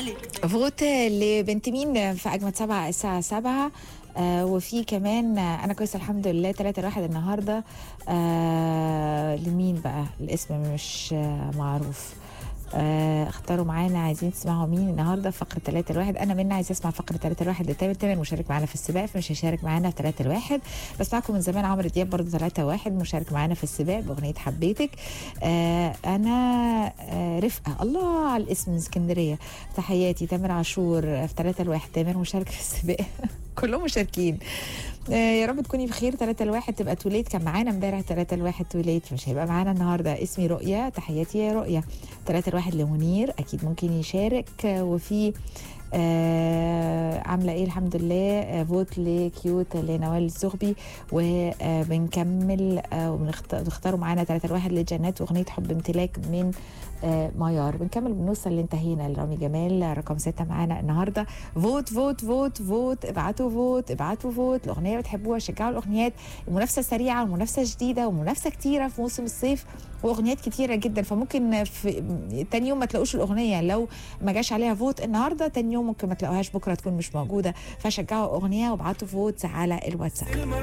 فوت لبنت مين في اجمد سبعه الساعه سبعة آه وفي كمان آه انا كويسه الحمد لله 3 واحد النهارده آه لمين بقى الاسم مش آه معروف آه اختاروا معانا عايزين تسمعوا مين النهارده فقره 3 الواحد انا منى عايز اسمع فقره 3 الواحد لتامر تامر مشارك معانا في السباق فمش هيشارك معانا في 3 الواحد بسمعكم من زمان عمرو دياب برضه 3 واحد مشارك معانا في السباق باغنيه حبيتك آه انا آه رفقه الله على الاسم من اسكندريه تحياتي تامر عاشور في 3 الواحد تامر مشارك في السباق كلهم مشاركين آه يا رب تكوني بخير 3 الواحد تبقى توليت كان معانا امبارح 3 الواحد توليت مش هيبقى معانا النهارده اسمي رؤيا تحياتي يا رؤيا 3 الواحد لمنير اكيد ممكن يشارك آه وفي آه عامله ايه الحمد لله آه فوت لكيوت لنوال الزغبي وبنكمل آه وبنختاروا معانا 3 الواحد لجنات واغنيه حب امتلاك من آه ميار بنكمل بنوصل لانتهينا لرامي جمال رقم ستة معانا النهارده فوت فوت فوت فوت ابعتوا فوت ابعتوا فوت الاغنيه بتحبوها شجعوا الاغنيات المنافسه سريعه ومنافسه جديده ومنافسه كتيره في موسم الصيف واغنيات كتيره جدا فممكن في تاني يوم ما تلاقوش الاغنيه لو ما جاش عليها فوت النهارده تاني يوم ممكن ما تلاقوهاش بكره تكون مش موجوده فشجعوا اغنيه وابعتوا فوت على الواتساب